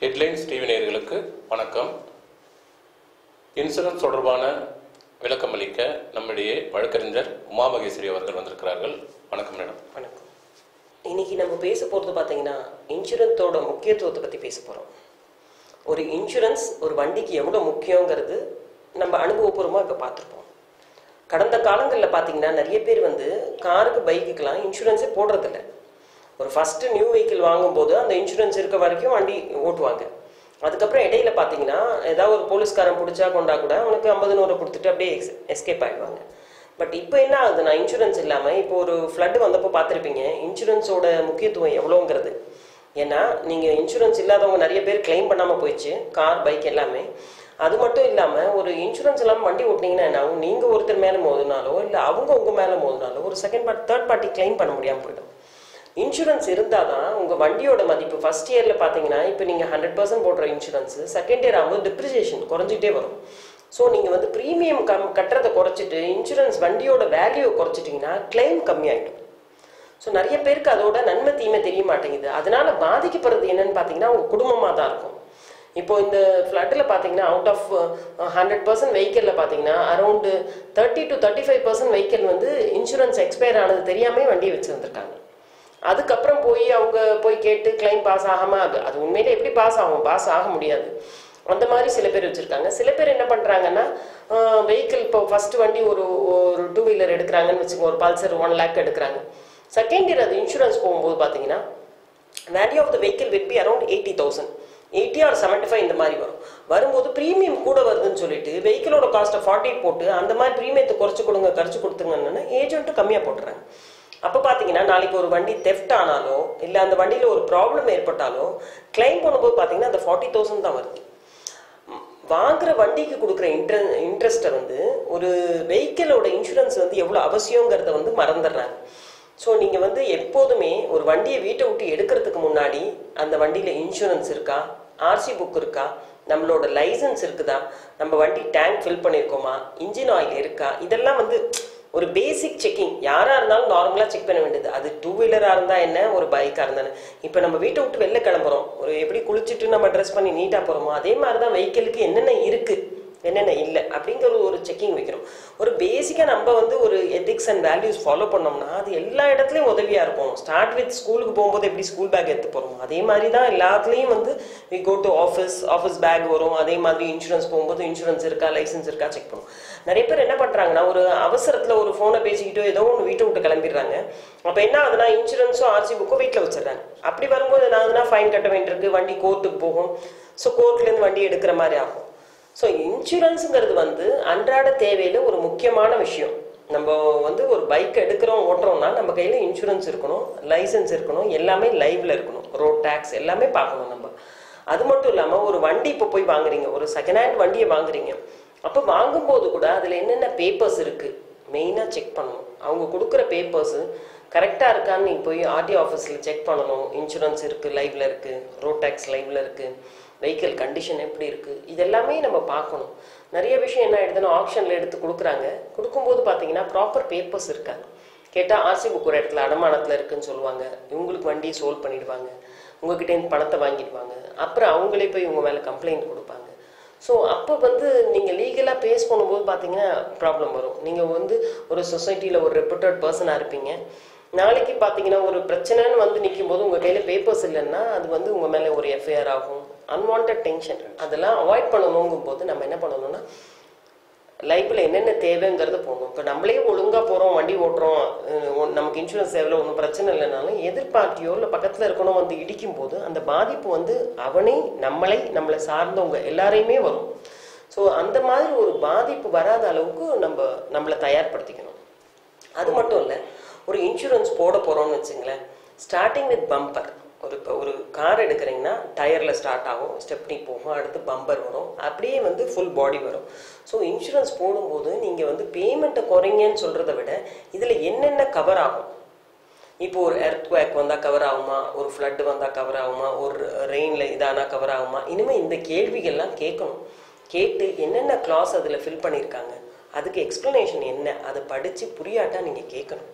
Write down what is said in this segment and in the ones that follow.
Headlines TV நேயர்களுக்கு வணக்கம் insurance தொடர்பான விளக்கம் அளிக்க நம்முடைய வழக்கறிஞர் உமா மகேஸ்வரி அவர்கள் வந்திருக்கிறார்கள் வணக்கம் மேடம் வணக்கம் இன்னைக்கு நம்ம பேச போகிறது பார்த்தீங்கன்னா இன்சூரன்ஸோட முக்கியத்துவத்தை பற்றி பேச போகிறோம் ஒரு இன்சூரன்ஸ் ஒரு வண்டிக்கு எவ்வளோ முக்கியங்கிறது நம்ம அனுபவபூர்வமாக இப்போ பார்த்துருப்போம் கடந்த காலங்களில் பார்த்தீங்கன்னா நிறைய பேர் வந்து காருக்கு பைக்குக்கெலாம் இன்சூரன்ஸே போடுறதில்ல ஒரு ஃபஸ்ட்டு நியூ வெஹிக்கிள் வாங்கும்போது அந்த இன்சூரன்ஸ் இருக்க வரைக்கும் வண்டி ஓட்டுவாங்க அதுக்கப்புறம் இடையில பார்த்தீங்கன்னா ஏதாவது ஒரு போலீஸ்காரன் பிடிச்சா கொண்டா கூட அவனுக்கு ஐம்பது நூறு கொடுத்துட்டு அப்படியே எக்ஸ் எஸ்கேப் ஆயிடுவாங்க பட் இப்போ என்ன ஆகுதுன்னா இன்சூரன்ஸ் இல்லாமல் இப்போ ஒரு ஃப்ளட் வந்தப்போ பார்த்துருப்பீங்க இன்சூரன்ஸோட முக்கியத்துவம் எவ்வளோங்கிறது ஏன்னா நீங்கள் இன்சூரன்ஸ் இல்லாதவங்க நிறைய பேர் கிளைம் பண்ணாமல் போயிடுச்சு கார் பைக் எல்லாமே அது மட்டும் இல்லாமல் ஒரு இன்சூரன்ஸ் இல்லாமல் வண்டி ஓட்டினீங்கன்னா என்ன ஆகும் நீங்கள் ஒருத்தர் மேலே மோதினாலோ இல்லை அவங்க உங்கள் மேலே மோதினாலோ ஒரு second party third party claim பண்ண முடியாமல் போயிடும் இன்சூரன்ஸ் இருந்தால் தான் உங்கள் வண்டியோட மதிப்பு ஃபர்ஸ்ட் இயரில் பார்த்தீங்கன்னா இப்போ நீங்கள் ஹண்ட்ரட் பர்சன்ட் போடுற இன்சூரன்ஸ் செகண்ட் இயர் ஆகும்போது டிப்ரிசியேஷன் குறைஞ்சிட்டே வரும் ஸோ நீங்கள் வந்து ப்ரீமியம் கம் கட்டுறதை குறைச்சிட்டு இன்சூரன்ஸ் வண்டியோட வேல்யூவை குறைச்சிட்டிங்கன்னா கிளைம் கம்மியாயிடும் ஸோ நிறைய பேருக்கு அதோட நன்மை தீமை தெரிய மாட்டேங்குது அதனால பாதிக்கப்படுறது என்னன்னு பார்த்தீங்கன்னா உங்கள் குடும்பமாக தான் இருக்கும் இப்போ இந்த ஃப்ளட்டில் பார்த்தீங்கன்னா அவுட் ஆஃப் ஹண்ட்ரட் பர்சன்ட் வெஹிக்கிளில் பார்த்தீங்கன்னா around thirty to thirty five percent vehicle வந்து இன்சூரன்ஸ் எக்ஸ்பயர் ஆனது தெரியாமே வண்டி வச்சுருந்துருக்காங்க அதுக்கப்புறம் போய் அவங்க போய் கேட்டு கிளைம் பாஸ் ஆகாமல் அது அது உண்மையிலே எப்படி பாஸ் ஆகும் பாஸ் ஆக முடியாது அந்த மாதிரி சில பேர் வச்சுருக்காங்க சில பேர் என்ன பண்ணுறாங்கன்னா வெஹிக்கிள் இப்போ ஃபஸ்ட்டு வண்டி ஒரு ஒரு டூ வீலர் எடுக்கிறாங்கன்னு வச்சுக்கோங்க ஒரு பல்சர் ஒன் லேக் எடுக்கிறாங்க செகண்ட் இயர் அது இன்சூரன்ஸ் போகும்போது பார்த்தீங்கன்னா value of the vehicle will be around eighty thousand eighty or seventy five இந்த மாதிரி வரும் வரும்போது ப்ரீமியம் கூட வருதுன்னு சொல்லிட்டு வெஹிக்கிளோட காஸ்ட்டை ஃபார்ட்டி போட்டு அந்த மாதிரி ப்ரீமியத்தை குறைச்சி கொடுங்க குறைச்சி கொடுத்துங்கன்னு ஏஜென்ட்டும் கம்மியாக போட்டுறாங்க அப்போ பார்த்தீங்கன்னா நாளைக்கு ஒரு வண்டி தெஃப்ட் ஆனாலோ இல்லை அந்த வண்டியில் ஒரு ப்ராப்ளம் ஏற்பட்டாலோ கிளைம் பண்ணும்போது பார்த்தீங்கன்னா அந்த ஃபார்ட்டி தௌசண்ட் தான் வருது வாங்குற வண்டிக்கு கொடுக்குற இன்ட்ர இன்ட்ரெஸ்ட்டை வந்து ஒரு வெஹிக்கிளோட இன்சூரன்ஸ் வந்து எவ்வளோ அவசியங்கிறத வந்து மறந்துடுறாங்க ஸோ நீங்கள் வந்து எப்போதுமே ஒரு வண்டியை வீட்டை விட்டு எடுக்கிறதுக்கு முன்னாடி அந்த வண்டியில் இன்சூரன்ஸ் இருக்கா ஆர்சி புக் இருக்கா நம்மளோட லைசன்ஸ் இருக்குதா நம்ம வண்டி டேங்க் ஃபில் பண்ணியிருக்கோமா இன்ஜின் ஆயில் இருக்கா இதெல்லாம் வந்து ஒரு பேசிக் செக்கிங் யாராக இருந்தாலும் நார்மலாக செக் பண்ண வேண்டியது அது டூ வீலராக இருந்தால் என்ன ஒரு பைக்காக இருந்தானே இப்போ நம்ம வீட்டை விட்டு வெளில கிளம்புறோம் ஒரு எப்படி குளிச்சுட்டு நம்ம ட்ரெஸ் பண்ணி நீட்டாக போகிறோமோ அதே மாதிரி தான் வெஹிக்கிளுக்கு என்னென்ன இருக்குது என்னென்ன இல்லை அப்படிங்கிற ஒரு செக்கிங் வைக்கிறோம் ஒரு பேசிக்காக நம்ம வந்து ஒரு எத்திக்ஸ் அண்ட் வேல்யூஸ் ஃபாலோ பண்ணோம்னா அது எல்லா இடத்துலையும் உதவியாக இருக்கும் ஸ்டார்ட் வித் ஸ்கூலுக்கு போகும்போது எப்படி ஸ்கூல் பேக் எடுத்து போகிறோம் அதே மாதிரி தான் எல்லாத்துலேயும் வந்து we go to office office back வரும் அதே மாதிரி இன்சூரன்ஸ் போகும்போது இன்சூரன்ஸ் இருக்கா லைசன்ஸ் இருக்கா செக் பண்ணும் நிறைய பேர் என்ன பண்ணுறாங்கன்னா ஒரு அவசரத்தில் ஒரு ஃபோனை பேசிக்கிட்டோ ஏதோ ஒன்று வீட்டை விட்டு கிளம்பிடுறாங்க அப்போ என்ன ஆகுதுன்னா இன்சூரன்ஸும் ஆர்சி புக்கும் வீட்டில் வச்சிடுறாங்க அப்படி வரும்போது என்ன ஆகுதுன்னா ஃபைன் கட்ட வேண்டியிருக்கு வண்டி கோர்ட்டுக்கு போகும் ஸோ கோர்ட்லேருந்து வண்டி எடுக்கிற மாதிரி ஆகும் ஸோ இன்சூரன்ஸுங்கிறது வந்து அன்றாட தேவையில் ஒரு முக்கியமான விஷயம் நம்ம வந்து ஒரு பைக் எடுக்கிறோம் ஓட்டுறோம்னா நம்ம கையில் இன்சூரன்ஸ் இருக்கணும் லைசன்ஸ் இருக்கணும் எல்லாமே லைவ்ல இருக்கணும் ரோட் டேக்ஸ் எல்லாமே பார்க்கணும் நம்ம அது மட்டும் இல்லாமல் ஒரு வண்டி இப்போ போய் வாங்குறீங்க ஒரு செகண்ட் ஹேண்ட் வண்டியை வாங்குறீங்க அப்போ வாங்கும்போது கூட அதில் என்னென்ன பேப்பர்ஸ் இருக்குது மெயினாக செக் பண்ணணும் அவங்க கொடுக்குற பேப்பர்ஸு கரெக்டாக இருக்கான்னு நீங்கள் போய் ஆர்டி ஆஃபீஸில் செக் பண்ணணும் இன்சூரன்ஸ் இருக்குது லைவ்ல இருக்குது ரோட் டேக்ஸ் லைவ்ல இருக்குது வெஹிக்கிள் கண்டிஷன் எப்படி இருக்குது இதெல்லாமே நம்ம பார்க்கணும் நிறைய விஷயம் என்ன ஆகிடுதுன்னா ஆப்ஷனில் எடுத்து கொடுக்குறாங்க கொடுக்கும்போது பார்த்தீங்கன்னா ப்ராப்பர் பேப்பர்ஸ் இருக்காங்க கேட்டால் ஆர்சி புக் ஒரு இடத்துல அடமானத்தில் இருக்குன்னு சொல்லுவாங்க இவங்களுக்கு வண்டியை சோல்வ் பண்ணிடுவாங்க உங்ககிட்டேருந்து பணத்தை வாங்கிடுவாங்க அப்புறம் அவங்களே போய் உங்கள் மேலே கம்ப்ளைண்ட் கொடுப்பாங்க ஸோ அப்போ வந்து நீங்கள் லீகலாக பேஸ் பண்ணும்போது பார்த்தீங்கன்னா ப்ராப்ளம் வரும் நீங்கள் வந்து ஒரு சொசைட்டியில் ஒரு ரெப்யூட்டட் பர்சனாக இருப்பீங்க நாளைக்கு பார்த்தீங்கன்னா ஒரு பிரச்சனைன்னு வந்து நிற்கும் போது உங்கள் கையில் பேப்பர்ஸ் இல்லைன்னா அது வந்து உங்கள் மேலே ஒரு எஃப்ஐஆர் ஆகும் அன்வான்ட் டென்ஷன் அதெல்லாம் அவாய்ட் பண்ணணுங்கும் போது நம்ம என்ன பண்ணணும்னா லைஃப்பில் என்னென்ன தேவைங்கிறது போகணும் இப்போ நம்மளே ஒழுங்காக போகிறோம் வண்டி ஓட்டுறோம் அஹ் நமக்கு இன்சூரன்ஸ் தேவையில்ல ஒன்றும் பிரச்சனை இல்லைனாலும் எதிர்பார்ட்டியோ இல்லை பக்கத்தில் இருக்கணும் வந்து இடிக்கும் போது அந்த பாதிப்பு வந்து அவனே நம்மளை நம்மளை சார்ந்தவங்க எல்லாரையுமே வரும் ஸோ அந்த மாதிரி ஒரு பாதிப்பு வராத அளவுக்கு நம்ம நம்மளை தயார்படுத்திக்கணும் அது மட்டும் இல்லை ஒரு இன்சூரன்ஸ் போட போகிறோம்னு வச்சுங்களேன் ஸ்டார்டிங் வித் பம்பர் ஒரு இப்போ ஒரு கார் எடுக்கிறீங்கன்னா டயரில் ஸ்டார்ட் ஆகும் ஸ்டெப்னி போகும் அடுத்து பம்பர் வரும் அப்படியே வந்து ஃபுல் பாடி வரும் ஸோ இன்சூரன்ஸ் போடும்போது நீங்கள் வந்து பேமெண்ட்டை குறைங்கன்னு சொல்கிறத விட இதில் என்னென்ன கவர் ஆகும் இப்போ ஒரு எர்த் வேக் வந்தால் கவர் ஆகுமா ஒரு ஃப்ளட் வந்தால் கவர் ஆகுமா ஒரு ரெயினில் இதானா கவர் ஆகுமா இனிமேல் இந்த கேள்விகள்லாம் கேட்கணும் கேட்டு என்னென்ன கிளாஸ் அதில் ஃபில் பண்ணியிருக்காங்க அதுக்கு எக்ஸ்ப்ளனேஷன் என்ன அதை படித்து புரியாட்டா நீங்கள் கேட்கணும்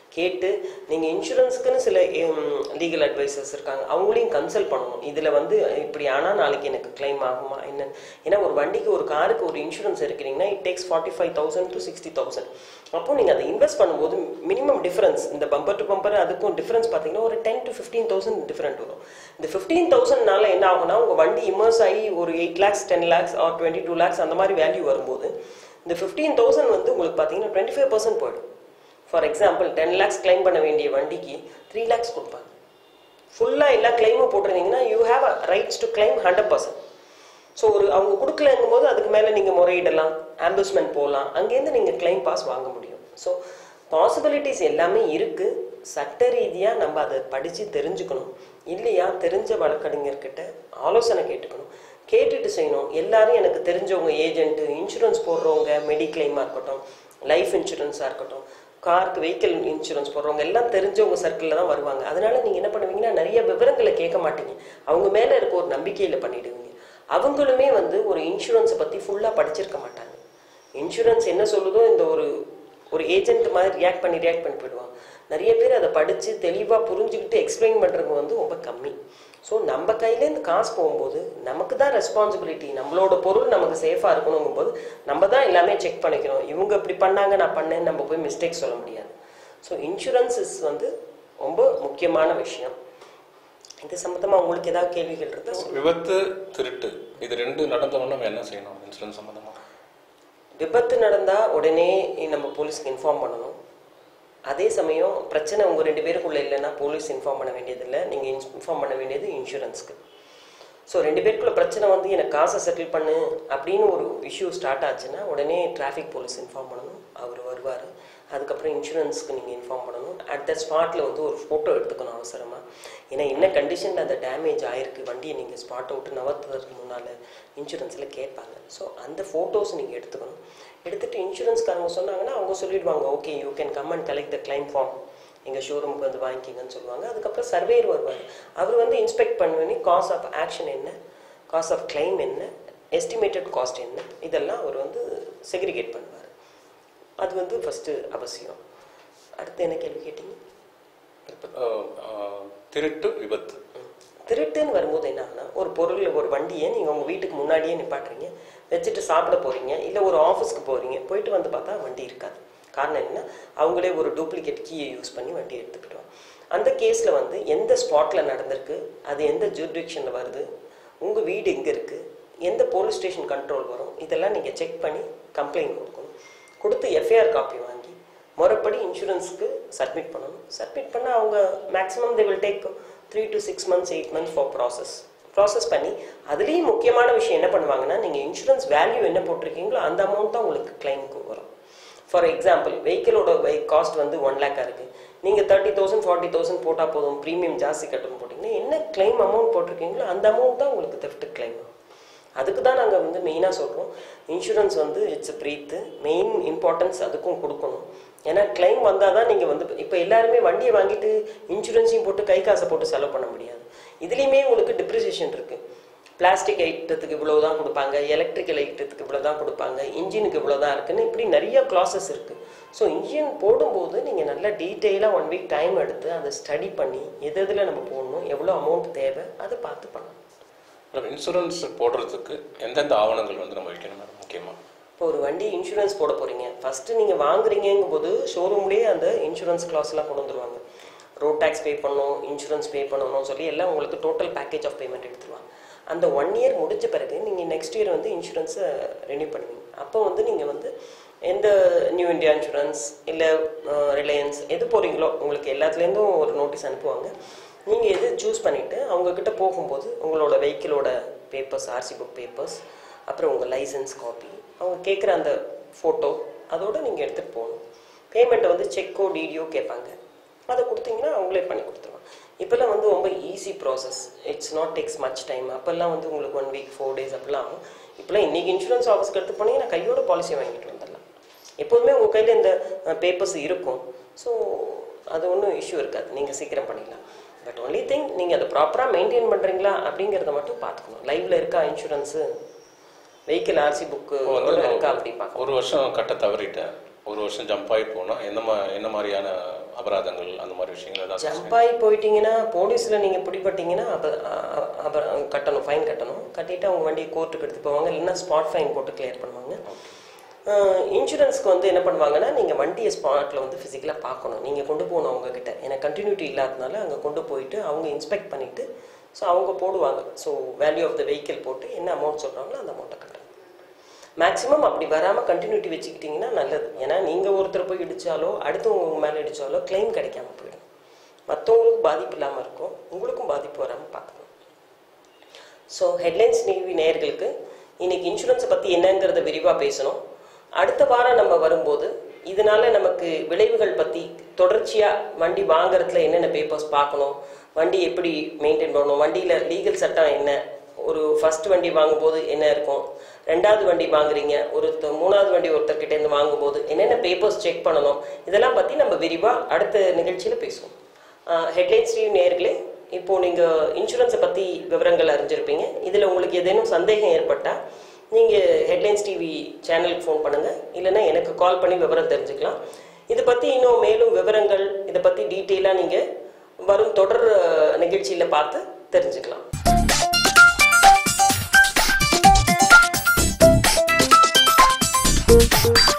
கேட்டு நீங்கள் இன்சூரன்ஸுக்குன்னு சில லீகல் அட்வைசர்ஸ் இருக்காங்க அவங்களையும் கன்சல்ட் பண்ணணும் இதில் வந்து இப்படி ஆனால் நாளைக்கு எனக்கு கிளைம் ஆகுமா என்ன ஏன்னா ஒரு வண்டிக்கு ஒரு காருக்கு ஒரு இன்சூரன்ஸ் எடுக்கிறீங்கன்னா it takes forty five thousand to sixty thousand அப்போ நீங்கள் அதை இன்வெஸ்ட் பண்ணும்போது மினிமம் டிஃபரன்ஸ் இந்த பம்பர் டு பம்பர் அதுக்கும் டிஃபரன்ஸ் பார்த்தீங்கன்னா ஒரு ten to fifteen thousand different வரும் இந்த ஃபிஃப்டீன் தௌசண்ட்னால என்ன ஆகும்னா உங்கள் வண்டி இமர்ஸ் ஆகி ஒரு eight lakhs ten lakhs or twenty two lakhs அந்த மாதிரி வேல்யூ வரும்போது இந்த ஃபிஃப்டீன் தௌசண்ட் வந்து உங்களுக்கு பார்த்தீங்கன்னா டுவெண்ட்டி ஃபைவ் பர்சன்ட் போயிடும் for example ten lakhs claim பண்ண வேண்டிய வண்டிக்கு த்ரீ லேக்ஸ் கொடுப்பாங்க ஃபுல்லாக எல்லா கிளைமும் போட்டிருந்தீங்கன்னா you have a rights to claim hundred percent so ஒரு அவங்க கொடுக்கலங்கும் போது அதுக்கு மேலே நீங்கள் முறையிடலாம் ஆம்புஸ்மெண்ட் போகலாம் அங்கேருந்து நீங்கள் கிளைம் பாஸ் வாங்க முடியும் ஸோ பாசிபிலிட்டிஸ் எல்லாமே இருக்குது சட்ட ரீதியாக நம்ம அதை படித்து தெரிஞ்சுக்கணும் இல்லையா தெரிஞ்ச வழக்கறிஞர்கிட்ட ஆலோசனை கேட்டுக்கணும் கேட்டுட்டு செய்யணும் எல்லாரும் எனக்கு தெரிஞ்சவங்க ஏஜென்ட்டு இன்சூரன்ஸ் போடுறவங்க மெடிக்ளைமாக இருக்கட்டும் லைஃப் இன்சூரன்ஸாக இருக்கட்டும் காருக்கு வெஹிக்கிள் இன்சூரன்ஸ் போடுறவங்க எல்லாம் தெரிஞ்சவங்க சர்க்கிளில் தான் வருவாங்க அதனால நீங்கள் என்ன பண்ணுவீங்கன்னா நிறைய விவரங்களை கேட்க மாட்டீங்க அவங்க மேலே இருக்க ஒரு நம்பிக்கையில் பண்ணிடுவீங்க அவங்களுமே வந்து ஒரு இன்சூரன்ஸை பற்றி ஃபுல்லாக படிச்சிருக்க மாட்டாங்க இன்சூரன்ஸ் என்ன சொல்லுதோ இந்த ஒரு ஒரு ஏஜென்ட் மாதிரி ரியாக்ட் பண்ணி ரியாக்ட் பண்ணி போயிடுவாங்க நிறைய பேர் அதை படித்து தெளிவாக புரிஞ்சுக்கிட்டு எக்ஸ்பிளைன் பண்ணுறவங்க வந்து ரொம்ப கம்மி ஸோ நம்ம கையிலேருந்து காசு போகும்போது நமக்கு தான் ரெஸ்பான்சிபிலிட்டி நம்மளோட பொருள் நமக்கு சேஃபாக இருக்கணுங்கும் போது நம்ம தான் எல்லாமே செக் பண்ணிக்கணும் இவங்க இப்படி பண்ணாங்க நான் பண்ணேன்னு நம்ம போய் மிஸ்டேக் சொல்ல முடியாது ஸோ இன்சூரன்ஸ் இஸ் வந்து ரொம்ப முக்கியமான விஷயம் இது சம்மந்தமாக உங்களுக்கு ஏதாவது கேள்விகள் இருக்கா விபத்து திருட்டு இது ரெண்டு நடந்தவொன்னே நம்ம என்ன செய்யணும் இன்சூரன்ஸ் சம்மந்தமாக விபத்து நடந்தால் உடனே நம்ம போலீஸ்க்கு இன்ஃபார்ம் பண்ணணும் அதே சமயம் பிரச்சனை உங்கள் ரெண்டு பேருக்குள்ள இல்லைன்னா போலீஸ் இன்ஃபார்ம் பண்ண வேண்டியதில்லை நீங்கள் இன்ஃபார்ம் பண்ண வேண்டியது இன்சூரன்ஸ்க்கு ஸோ ரெண்டு பேருக்குள்ள பிரச்சனை வந்து எனக்கு காசை செட்டில் பண்ணு அப்படின்னு ஒரு இஷ்யூ ஸ்டார்ட் ஆச்சுன்னா உடனே டிராஃபிக் போலீஸ் இன்ஃபார்ம் பண்ணணும் அவர் வருவார் அதுக்கப்புறம் இன்சூரன்ஸ்க்கு நீங்கள் இன்ஃபார்ம் பண்ணணும் அட் த ஸ்பாட்டில் வந்து ஒரு ஃபோட்டோ எடுத்துக்கணும் அவசரமாக ஏன்னா என்ன கண்டிஷனில் அந்த டேமேஜ் ஆயிருக்கு வண்டியை நீங்கள் ஸ்பாட்டை விட்டு நவர்த்துறதுக்கு முன்னால் இன்சூரன்ஸில் கேட்பாங்க ஸோ அந்த ஃபோட்டோஸ் நீங்கள் எடுத்துக்கணும் எடுத்துகிட்டு இன்சூரன்ஸ்காரங்க சொன்னாங்கன்னா அவங்க சொல்லிடுவாங்க okay you can come and collect the claim form எங்கள் ஷோரூமுக்கு வந்து வாங்கிக்கிங்கன்னு சொல்லுவாங்க அதுக்கப்புறம் சர்வேயர் வருவார் அவர் வந்து இன்ஸ்பெக்ட் பண்ணி காஸ் ஆஃப் ஆக்ஷன் என்ன காஸ் ஆஃப் கிளைம் என்ன எஸ்டிமேட்டட் காஸ்ட் என்ன இதெல்லாம் அவர் வந்து செக்ரிகேட் பண்ணுவார் அது வந்து ஃபஸ்ட்டு அவசியம் அடுத்து என்ன கேள்வி கேட்டீங்க அஹ், அஹ், திருட்டு விபத்து திருட்டுன்னு வரும்போது என்ன ஆகுனா ஒரு பொருள் ஒரு வண்டியை நீங்கள் உங்கள் வீட்டுக்கு முன்னாடியே நிப்பாட்டுறீங்க வச்சுட்டு சாப்பிட போகிறீங்க இல்லை ஒரு ஆஃபீஸ்க்கு போகிறீங்க போயிட்டு வந்து பார்த்தா வண்டி இருக்காது காரணம் என்ன அவங்களே ஒரு டூப்ளிகேட் கீயை யூஸ் பண்ணி வண்டி எடுத்துக்கிட்டோம் அந்த கேஸில் வந்து எந்த ஸ்பாட்டில் நடந்திருக்கு அது எந்த ஜூரிடிக்ஷனில் வருது உங்கள் வீடு எங்கே இருக்குது எந்த போலீஸ் ஸ்டேஷன் கண்ட்ரோல் வரும் இதெல்லாம் நீங்கள் செக் பண்ணி கம்ப்ளைண்ட் கொடுக்கணும் கொடுத்து எஃப்ஐஆர் காப்பி வாங்கி முறைப்படி இன்சூரன்ஸ்க்கு சப்மிட் பண்ணணும் சப்மிட் பண்ணால் அவங்க maximum they will take three to six months eight months for process process பண்ணி அதுலேயும் முக்கியமான விஷயம் என்ன பண்ணுவாங்கன்னா நீங்கள் இன்சூரன்ஸ் வேல்யூ என்ன போட்டிருக்கீங்களோ அந்த அமௌண்ட் தான் உங்களுக்கு கிளைமுக்கு வரும் ஃபார் எக்ஸாம்பிள் வெஹிக்கிளோட காஸ்ட் வந்து ஒன் லேக்காக இருக்குது நீங்கள் தேர்ட்டி தௌசண்ட் ஃபார்ட்டி தௌசண்ட் போட்டால் போதும் ப்ரீமியம் ஜாஸ்தி கட்டணும் போட்டிங்கன்னா என்ன கிளைம் அமௌண்ட் போட்டிருக்கீங்களோ அந்த அமௌண்ட் தான் உங்களுக்கு தெஃப்ட் கிளைம் ஆகும் அதுக்கு தான் நாங்கள் வந்து மெயினாக சொல்கிறோம் இன்சூரன்ஸ் வந்து இட்ஸ் பிரீத்து மெயின் இம்பார்ட்டன்ஸ் அதுக்கும் கொடுக்கணும் ஏன்னா கிளைம் வந்தால் தான் நீங்கள் வந்து இப்போ எல்லாருமே வண்டியை வாங்கிட்டு இன்சூரன்ஸையும் போட்டு கை காசை போட்டு செலவு பண்ண முடியாது இதுலேயுமே உங்களுக்கு டிப்ரிசியேஷன் இருக்குது பிளாஸ்டிக் ஐட்டத்துக்கு இவ்வளோ தான் கொடுப்பாங்க எலக்ட்ரிக்கல் ஐட்டத்துக்கு இவ்வளோ தான் கொடுப்பாங்க இன்ஜினுக்கு இவ்வளோ தான் இருக்குன்னு இப்படி நிறைய க்ளாஸஸ் இருக்குது ஸோ இன்ஜின் போடும்போது நீங்கள் நல்லா டீட்டெயிலாக ஒன் வீக் டைம் எடுத்து அதை ஸ்டடி பண்ணி எது எதில் நம்ம போடணும் எவ்வளோ அமௌண்ட் தேவை அதை பார்த்து பண்ணணும் மேடம் இன்சூரன்ஸ் போடுறதுக்கு எந்தெந்த ஆவணங்கள் வந்து நம்ம வைக்கணும் மேடம் முக்கியமாக இப்போ ஒரு வண்டி இன்சூரன்ஸ் போட போகிறீங்க ஃபஸ்ட்டு நீங்கள் வாங்குறீங்கும் போது ஷோரூம்லேயே அந்த இன்சூரன்ஸ் கிளாஸ்லாம் கொண்டு வந்துருவாங்க ரோட் டேக்ஸ் பே பண்ணணும் இன்சூரன்ஸ் பே பண்ணணும்னு சொல்லி எல்லாம் உங்களுக்கு டோட்டல் பேக்கேஜ் ஆஃப் பேமெண்ட் எடுத்துருவாங்க அந்த ஒன் இயர் முடிஞ்ச பிறகு நீங்கள் நெக்ஸ்ட் இயர் வந்து இன்சூரன்ஸை ரெனியூ பண்ணுவீங்க அப்போ வந்து நீங்கள் வந்து எந்த நியூ இந்தியா இன்சூரன்ஸ் இல்லை ரிலையன்ஸ் எது போகிறீங்களோ உங்களுக்கு எல்லாத்துலேருந்தும் ஒரு நோட்டீஸ் அனுப்புவாங்க நீங்கள் எது சூஸ் பண்ணிவிட்டு அவங்கக்கிட்ட போகும்போது உங்களோட வெஹிக்கிளோட பேப்பர்ஸ் ஆர்சி புக் பேப்பர்ஸ் அப்புறம் உங்கள் லைசன்ஸ் காப்பி அவங்க கேட்குற அந்த ஃபோட்டோ அதோடு நீங்கள் எடுத்துகிட்டு போகணும் பேமெண்ட்டை வந்து செக்கோ டிடியோ கேட்பாங்க அதை கொடுத்தீங்கன்னா அவங்களே பண்ணி கொடுத்துருவாங்க இப்போல்லாம் வந்து ரொம்ப easy process it's not takes much time அப்போல்லாம் வந்து உங்களுக்கு ஒன் வீக் ஃபோர் டேஸ் அப்படிலாம் ஆகும் இப்போலாம் இன்றைக்கி இன்சூரன்ஸ் ஆஃபீஸ்க்கு எடுத்து போனீங்கன்னா கையோட பாலிசி வாங்கிட்டு வந்துடலாம் எப்போதுமே உங்கள் கையில் இந்த பேப்பர்ஸ் இருக்கும் ஸோ அது ஒன்றும் இஷ்யூ இருக்காது நீங்கள் சீக்கிரம் பண்ணிக்கலாம் பட் ஒன்லி திங் நீங்கள் அதை ப்ராப்பராக மெயின்டைன் பண்ணுறீங்களா அப்படிங்கிறத மட்டும் பார்த்துக்கணும் லைவ்ல இருக்கா இன்சூரன்ஸு வெஹிக்கிள் ஆர்சி புக்கு இப்போ வந்து இருக்கா அப்படி பார்க்கணும் ஒரு வருஷம் கட்ட தவறிட்டேன் ஒரு வருஷம் ஜம்ப் ஆகி போனால் என்ன மா என்ன மாதிரியான அபராதங்கள் அந்த மாதிரி விஷயங்கள் ஏதாவது ஜம்ப் ஆகி போயிட்டீங்கன்னா போலீஸில் நீங்கள் பிடிபட்டீங்கன்னா அப்போ அப்புறம் கட்டணும் ஃபைன் கட்டணும் கட்டிட்டு அவங்க வண்டியை கோர்ட்டுக்கு எடுத்து போவாங்க இல்லைன்னா ஸ்பாட் ஃபைன் போட்டு கிளியர் பண்ணுவாங்க இன்சூரன்ஸ்க்கு வந்து என்ன பண்ணுவாங்கன்னா நீங்கள் வண்டியை ஸ்பாட்டில் வந்து ஃபிசிக்கலாக பார்க்கணும் நீங்கள் கொண்டு போகணும் அவங்க கிட்ட ஏன்னா கண்டினியூட்டி இல்லாததுனால அங்கே கொண்டு போயிட்டு அவங்க இன்ஸ்பெக்ட் பண்ணிவிட்டு ஸோ அவங்க போடுவாங்க so value of the vehicle போட்டு என்ன அமௌண்ட் சொல்கிறாங்களோ அந்த அமௌண்ட்டை கட்டணும் மேக்ஸிமம் அப்படி வராமல் கண்டினியூட்டி வச்சுக்கிட்டிங்கன்னா நல்லது ஏன்னா நீங்கள் ஒருத்தர் போய் இடித்தாலோ அடுத்தவங்க உங்க மேலே இடித்தாலோ கிளைம் கிடைக்காம போயிடும் மற்றவங்களுக்கும் பாதிப்பு இல்லாமல் இருக்கும் உங்களுக்கும் பாதிப்பு வராமல் பார்க்கணும் ஸோ ஹெட்லைன்ஸ் டிவி நேயர்களுக்கு இன்னைக்கு இன்சூரன்ஸை பற்றி என்னங்கிறத விரிவாக பேசணும் அடுத்த வாரம் நம்ம வரும்போது இதனால நமக்கு விளைவுகள் பற்றி தொடர்ச்சியாக வண்டி வாங்குறதுல என்னென்ன பேப்பர்ஸ் பார்க்கணும் வண்டி எப்படி மெயின்டைன் பண்ணணும் வண்டியில் லீகல் சட்டம் என்ன ஒரு ஃபர்ஸ்ட் வண்டி வாங்கும்போது என்ன இருக்கும் ரெண்டாவது வண்டி வாங்குறீங்க ஒரு த- மூணாவது வண்டி ஒருத்தர்கிட்ட இருந்து வாங்கும்போது என்னென்ன பேப்பர்ஸ் செக் பண்ணணும் இதெல்லாம் பற்றி நம்ம விரிவாக அடுத்த நிகழ்ச்சியில் பேசுவோம் ஹெட்லைன்ஸ் டிவி நேயர்களே இப்போ நீங்கள் இன்சூரன்ஸை பற்றி விவரங்கள் அறிஞ்சிருப்பீங்க இதில் உங்களுக்கு ஏதேனும் சந்தேகம் ஏற்பட்டால் நீங்கள் ஹெட்லைன்ஸ் டிவி சேனலுக்கு ஃபோன் பண்ணுங்கள் இல்லைன்னா எனக்கு கால் பண்ணி விவரம் தெரிஞ்சுக்கலாம் இதை பற்றி இன்னும் மேலும் விவரங்கள் இதை பற்றி டீட்டெயிலாக நீங்கள் வரும் தொடர் நிகழ்ச்சியில் பார்த்து தெரிஞ்சுக்கலாம் Thank you.